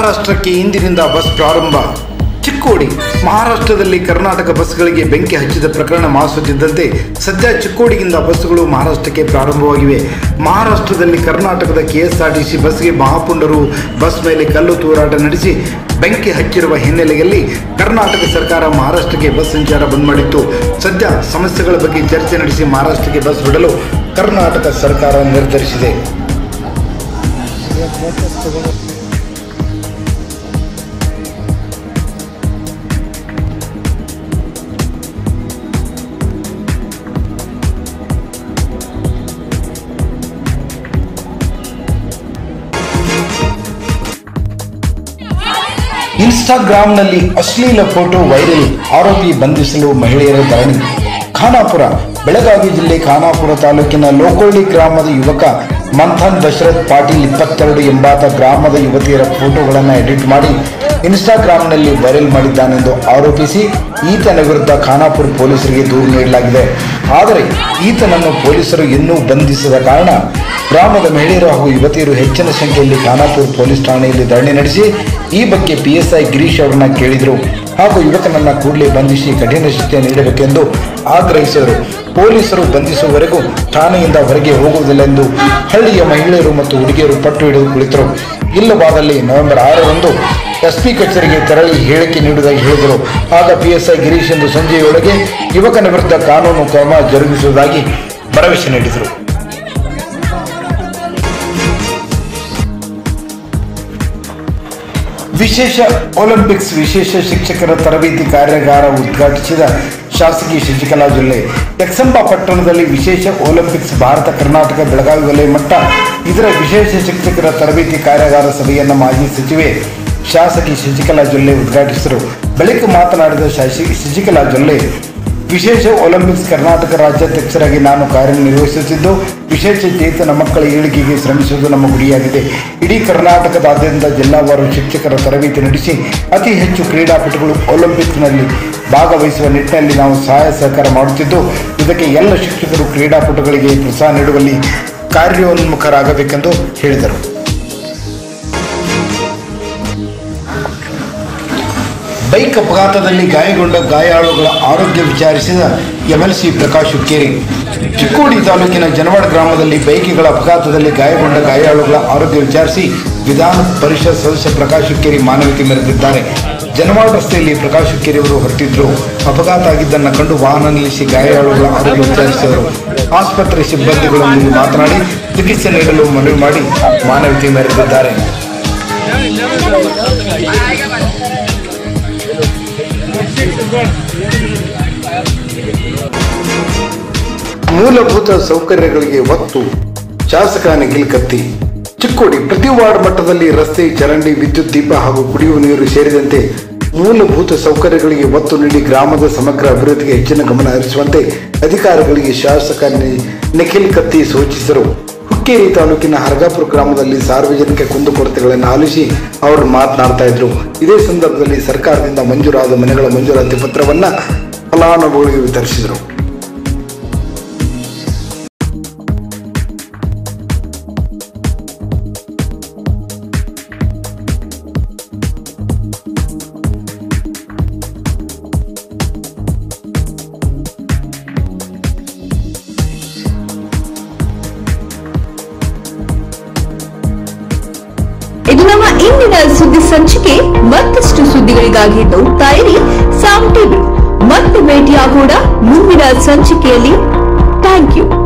ಮಹಾರಾಷ್ಟ್ರಕ್ಕೆ ಇಂದಿನಿಂದ ಬಸ್ ಪ್ರಾರಂಭ ಚಿಕ್ಕೋಡಿ ಮಹಾರಾಷ್ಟ್ರದಲ್ಲಿ ಕರ್ನಾಟಕ ಬಸ್ಗಳಿಗೆ ಬೆಂಕಿ ಹಚ್ಚಿದ ಪ್ರಕರಣ ಮಾಸುತ್ತಿದ್ದಂತೆ ಸದ್ಯ ಚಿಕ್ಕೋಡಿಯಿಂದ ಬಸ್ಸುಗಳು ಮಹಾರಾಷ್ಟ್ರಕ್ಕೆ ಪ್ರಾರಂಭವಾಗಿವೆ ಮಹಾರಾಷ್ಟ್ರದಲ್ಲಿ ಕರ್ನಾಟಕದ ಕೆಎಸ್ಆರ್ಟಿಸಿ ಬಸ್ಗೆ ಮಹಾಪುಂಡರು ಬಸ್ ಮೇಲೆ ಕಲ್ಲು ತೂರಾಟ ನಡೆಸಿ ಬೆಂಕಿ ಹಚ್ಚಿರುವ ಹಿನ್ನೆಲೆಯಲ್ಲಿ ಕರ್ನಾಟಕ ಸರ್ಕಾರ ಮಹಾರಾಷ್ಟ್ರಕ್ಕೆ ಬಸ್ ಸಂಚಾರ ಬಂದ್ ಮಾಡಿತ್ತು ಸದ್ಯ ಸಮಸ್ಯೆಗಳ ಬಗ್ಗೆ ಚರ್ಚೆ ನಡೆಸಿ ಮಹಾರಾಷ್ಟ್ರಕ್ಕೆ ಬಸ್ ಬಿಡಲು ಕರ್ನಾಟಕ ಸರ್ಕಾರ ನಿರ್ಧರಿಸಿದೆ ಇನ್ಸ್ಟಾಗ್ರಾಂನಲ್ಲಿ ಅಶ್ಲೀಲ ಫೋಟೋ ವೈರಲ್ ಆರೋಪಿ ಬಂಧಿಸಲು ಮಹಿಳೆಯರ ಧರಣಿ ಖಾನಾಪುರ ಬೆಳಗಾವಿ ಜಿಲ್ಲೆ ಖಾನಾಪುರ ತಾಲೂಕಿನ ಲೋಕೊಳ್ಳಿ ಗ್ರಾಮದ ಯುವಕ ಮಂಥನ್ ದಶರಥ್ ಪಾಟೀಲ್ ಇಪ್ಪತ್ತೆರಡು ಎಂಬಾತ ಗ್ರಾಮದ ಯುವತಿಯರ ಫೋಟೋಗಳನ್ನು ಎಡಿಟ್ ಮಾಡಿ ಇನ್ಸ್ಟಾಗ್ರಾಂನಲ್ಲಿ ವೈರಲ್ ಮಾಡಿದ್ದಾನೆಂದು ಆರೋಪಿಸಿ ಈತನ ವಿರುದ್ಧ ಖಾನಾಪುರ ಪೊಲೀಸರಿಗೆ ದೂರು ನೀಡಲಾಗಿದೆ ಆದರೆ ಈತನನ್ನು ಪೊಲೀಸರು ಇನ್ನೂ ಬಂಧಿಸದ ಕಾರಣ ಗ್ರಾಮದ ಮಹಿಳೆಯರು ಹಾಗೂ ಯುವತಿಯರು ಹೆಚ್ಚಿನ ಸಂಖ್ಯೆಯಲ್ಲಿ ಖಾನಾಪುರ ಪೊಲೀಸ್ ಠಾಣೆಯಲ್ಲಿ ಧರಣಿ ನಡೆಸಿ ಈ ಬಗ್ಗೆ ಪಿಎಸ್ಐ ಗಿರೀಶ್ ಅವರನ್ನ ಕೇಳಿದರು ಹಾಗೂ ಯುವಕನನ್ನ ಕೂಡಲೇ ಬಂಧಿಸಿ ಕಠಿಣ ಶಿಕ್ಷೆ ನೀಡಬೇಕೆಂದು ಆಗ್ರಹಿಸಿದರು ಪೊಲೀಸರು ಬಂಧಿಸುವವರೆಗೂ ಠಾಣೆಯಿಂದ ಹೊರಗೆ ಹೋಗುವುದಿಲ್ಲ ಎಂದು ಹಳ್ಳಿಯ ಮಹಿಳೆಯರು ಮತ್ತು ಹುಡುಗಿಯರು ಪಟ್ಟು ಹಿಡಿದು ಕುಳಿತರು ಇಲ್ಲವಾದಲ್ಲಿ ನವೆಂಬರ್ ಆರರಂದು ಎಸ್ಪಿ ಕಚೇರಿಗೆ ತೆರಳಿ ಹೇಳಿಕೆ ನೀಡುವುದಾಗಿ ಹೇಳಿದರು ಆಗ ಪಿಎಸ್ಐ ಗಿರೀಶ್ ಎಂದು ಸಂಜೆಯೊಳಗೆ ಯುವಕನ ವಿರುದ್ಧ ಕಾನೂನು ಕ್ರಮ ಜರುಗಿಸುವುದಾಗಿ ಭರವಸೆ ನೀಡಿದರು ವಿಶೇಷ ಒಲಿಂಪಿಕ್ಸ್ ವಿಶೇಷ ಶಿಕ್ಷಕರ ತರಬೇತಿ ಕಾರ್ಯಾಗಾರ ಉದ್ಘಾಟಿಸಿದ ಶಾಸಕಿ ಶಶಿಕಲಾ ಜಿಲ್ಲೆ ಯಕ್ಷಂಬ ಪಟ್ಟಣದಲ್ಲಿ ವಿಶೇಷ ಒಲಿಂಪಿಕ್ಸ್ ಭಾರತ ಕರ್ನಾಟಕ ಬೆಳಗಾವಿ ವಲಯ ಮಟ್ಟ ಇದರ ವಿಶೇಷ ಶಿಕ್ಷಕರ ತರಬೇತಿ ಕಾರ್ಯಾಗಾರ ಸಭೆಯನ್ನು ಮಾಜಿ ಸಚಿವೆ ಶಾಸಕಿ ಶಶಿಕಲಾ ಜೊಲ್ಲೆ ಉದ್ಘಾಟಿಸಿದರು ಬಳಿಕ ಮಾತನಾಡಿದ ಶಾಸಕಿ ಶಶಿಕಲಾ ಜೊಲ್ಲೆ ವಿಶೇಷ ಒಲಿಂಪಿಕ್ಸ್ ಕರ್ನಾಟಕ ರಾಜ್ಯಾಧ್ಯಕ್ಷರಾಗಿ ನಾನು ಕಾರ್ಯನಿರ್ವಹಿಸುತ್ತಿದ್ದು ವಿಶೇಷ ಚೇತನ ಮಕ್ಕಳ ಏಳಿಗೆಗೆ ಶ್ರಮಿಸುವುದು ನಮ್ಮ ಗುರಿಯಾಗಿದೆ ಇಡೀ ಕರ್ನಾಟಕದಾದ್ಯಂತ ಜಿಲ್ಲಾವಾರು ಶಿಕ್ಷಕರ ತರಬೇತಿ ನಡೆಸಿ ಅತಿ ಹೆಚ್ಚು ಕ್ರೀಡಾಪಟುಗಳು ಒಲಿಂಪಿಕ್ಸ್ನಲ್ಲಿ ಭಾಗವಹಿಸುವ ನಿಟ್ಟಿನಲ್ಲಿ ನಾವು ಸಹಾಯ ಸಹಕಾರ ಮಾಡುತ್ತಿದ್ದು ಇದಕ್ಕೆ ಎಲ್ಲ ಶಿಕ್ಷಕರು ಕ್ರೀಡಾಪಟುಗಳಿಗೆ ಪ್ರೋತ್ಸಾಹ ನೀಡುವಲ್ಲಿ ಕಾರ್ಯೋನ್ಮುಖರಾಗಬೇಕೆಂದು ಹೇಳಿದರು ಬೈಕ್ ಅಪಘಾತದಲ್ಲಿ ಗಾಯಗೊಂಡ ಗಾಯಾಳುಗಳ ಆರೋಗ್ಯ ವಿಚಾರಿಸಿದ ಎಂಎಲ್ಸಿ ಪ್ರಕಾಶ್ ಹುಕ್ಕೇರಿ ಚಿಕ್ಕೋಡಿ ತಾಲೂಕಿನ ಜನವಾಡ ಗ್ರಾಮದಲ್ಲಿ ಬೈಕ್ಗಳ ಅಪಘಾತದಲ್ಲಿ ಗಾಯಗೊಂಡ ಗಾಯಾಳುಗಳ ಆರೋಗ್ಯ ವಿಚಾರಿಸಿ ವಿಧಾನ ಪರಿಷತ್ ಸದಸ್ಯ ಪ್ರಕಾಶ್ ಹುಕ್ಕೇರಿ ಮಾನವೀಯತೆ ಮೆರೆದಿದ್ದಾರೆ ಜನವಾಡ ರಸ್ತೆಯಲ್ಲಿ ಪ್ರಕಾಶ್ ಹುಕ್ಕೇರಿ ಅವರು ಹೊರಟಿದ್ರು ಅಪಘಾತ ಆಗಿದ್ದನ್ನು ಕಂಡು ವಾಹನ ನಿಲ್ಲಿಸಿ ಗಾಯಾಳುಗಳ ಆರೋಗ್ಯ ವಿಚಾರಿಸಿದರು ಆಸ್ಪತ್ರೆ ಸಿಬ್ಬಂದಿಗಳೊಂದಿಗೆ ಮಾತನಾಡಿ ಚಿಕಿತ್ಸೆ ನೀಡಲು ಮನವಿ ಮಾಡಿ ಮಾನವೀಯತೆ ಮೆರೆದಿದ್ದಾರೆ ಮೂಲಭೂತ ಸೌಕರ್ಯಗಳಿಗೆ ಒತ್ತು ಶಾಸಕ ನಿಖಿಲ್ ಕತ್ತಿ ಚಿಕ್ಕೋಡಿ ಪ್ರತಿ ವಾರ್ಡ್ ಮಟ್ಟದಲ್ಲಿ ರಸ್ತೆ ಚರಂಡಿ ವಿದ್ಯುತ್ ದೀಪ ಹಾಗೂ ಕುಡಿಯುವ ನೀರು ಸೇರಿದಂತೆ ಮೂಲಭೂತ ಸೌಕರ್ಯಗಳಿಗೆ ಒತ್ತು ನೀಡಿ ಗ್ರಾಮದ ಸಮಗ್ರ ಅಭಿವೃದ್ಧಿಗೆ ಹೆಚ್ಚಿನ ಗಮನ ಹರಿಸುವಂತೆ ಅಧಿಕಾರಿಗಳಿಗೆ ಶಾಸಕ ನಿ- ನಿಖಿಲ್ ಕತ್ತಿ ಸೂಚಿಸಿದರು ಹುಕ್ಕೇರಿ ತಾಲೂಕಿನ ಹರಗಾಪುರ ಗ್ರಾಮದಲ್ಲಿ ಸಾರ್ವಜನಿಕ ಕುಂದುಕೊರತೆಗಳನ್ನು ಆಲಿಸಿ ಅವರು ಮಾತನಾಡ್ತಾ ಇದ್ರು ಇದೇ ಸಂದರ್ಭದಲ್ಲಿ ಸರ್ಕಾರದಿಂದ ಮಂಜೂರಾದ ಮನೆಗಳ ಮಂಜೂರಾತಿ ಪತ್ರವನ್ನ ಫಲಾನುಭವಿಗಳಿಗೆ ವಿತರಿಸಿದರು ಇದು ನಮ್ಮ ಇಂದಿನ ಸುದ್ದಿ ಸಂಚಿಕೆ ಮತ್ತಷ್ಟು ಸುದ್ದಿಗಳಿಗಾಗಿ ನೋಡ್ತಾ ಇರಿ ಸಾಮ್ ಟಿವಿ ಮತ್ತೆ ಭೇಟಿಯಾಗೋಣ ಮುಂದಿನ ಸಂಚಿಕೆಯಲ್ಲಿ ಥ್ಯಾಂಕ್ ಯು